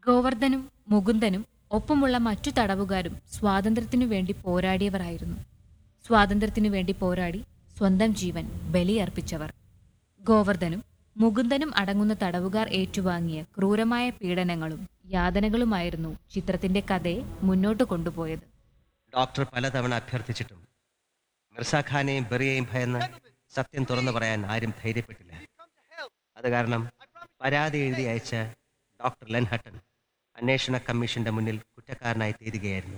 ഗോവർദ്ധനും മുകുന്ദനും ഒപ്പമുള്ള മറ്റു തടവുകാരും സ്വാതന്ത്ര്യത്തിനു വേണ്ടി പോരാടിയവരായിരുന്നു സ്വാതന്ത്ര്യത്തിനു വേണ്ടി പോരാടി സ്വന്തം ജീവൻ ബലിയർപ്പിച്ചവർ ഗോവർദ്ധനും മുകുന്ദനും അടങ്ങുന്ന തടവുകാർ ഏറ്റുവാങ്ങിയ ക്രൂരമായ പീഡനങ്ങളും യാതനകളുമായിരുന്നു ചിത്രത്തിന്റെ കഥയെ മുന്നോട്ട് കൊണ്ടുപോയത് ഡോക്ടർ പലതവണ അഭ്യർത്ഥിച്ചിട്ടും മിർസാഖാനെയും ബെറിയെയും ഭയന്ന് സത്യം തുറന്നു പറയാൻ ആരും ധൈര്യപ്പെട്ടില്ല അത് കാരണം പരാതി എഴുതി അയച്ച ഡോക്ടർ ലെൻഹട്ടൻ അന്വേഷണ കമ്മീഷന്റെ മുന്നിൽ കുറ്റക്കാരനായി തീരുകയായിരുന്നു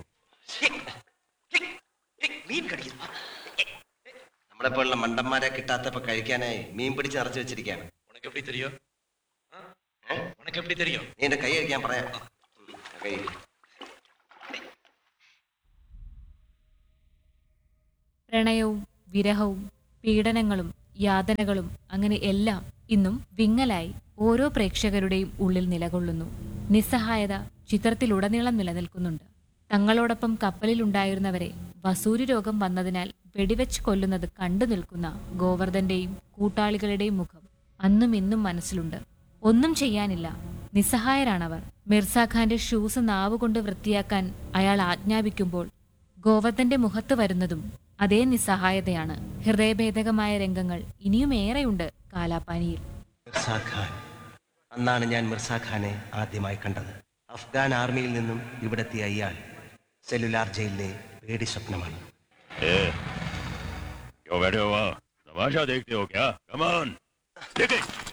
നമ്മളെപ്പോലുള്ള മണ്ടന്മാരെ കിട്ടാത്തപ്പോ കഴിക്കാനായി മീൻ പിടിച്ച് നിറച്ചു വെച്ചിരിക്കുകയാണ് உனக்கு எப்படி தெரியும் ഏ? உனக்கு எப்படி தெரியும் നീ എന്റെ കൈ കഴിക്കാൻ പറയാം ഉം, കൈ പ്രണയവും വിരഹവും പീഡനങ്ങളും യാതനകളും അങ്ങനെ എല്ലാം ഇന്നും വിങ്ങലായി ഓരോ പ്രേക്ഷകരുടെയും ഉള്ളിൽ നിലകൊള്ളുന്നു നിസ്സഹായത ചിത്രത്തിലുടനീളം നിലനിൽക്കുന്നുണ്ട് തങ്ങളോടൊപ്പം കപ്പലിലുണ്ടായിരുന്നവരെ വസൂരി രോഗം വന്നതിനാൽ വെടിവെച്ച് കൊല്ലുന്നത് കണ്ടു നിൽക്കുന്ന ഗോവർദ്ധന്റെയും കൂട്ടാളികളുടെയും മുഖം അന്നും ഇന്നും മനസ്സിലുണ്ട് ഒന്നും ചെയ്യാനില്ല നിസ്സഹായരാണവർ മിർസാഖാന്റെ ഷൂസ് നാവുകൊണ്ട് വൃത്തിയാക്കാൻ അയാൾ ആജ്ഞാപിക്കുമ്പോൾ ഗോവർദ്ധന്റെ മുഖത്ത് വരുന്നതും അതേ നിസ്സഹായതയാണ് ഹൃദയഭേദകമായ രംഗങ്ങൾ ഇനിയും ഏറെയുണ്ട് കാലാപാനിയിൽ മിർസാഖാൻ അന്നാണ് ഞാൻ മിർസാഖാനെ ആദ്യമായി കണ്ടത് അഫ്ഗാൻ ആർമിയിൽ നിന്നും ഇവിടെത്തിയ ഇയാൾ സെല്ലുലാർ ജയിലിലെ പേടി സ്വപ്നമാണ് ए, क्यों बैठे हो वहाँ तमाशा देखते हो क्या कमान देखे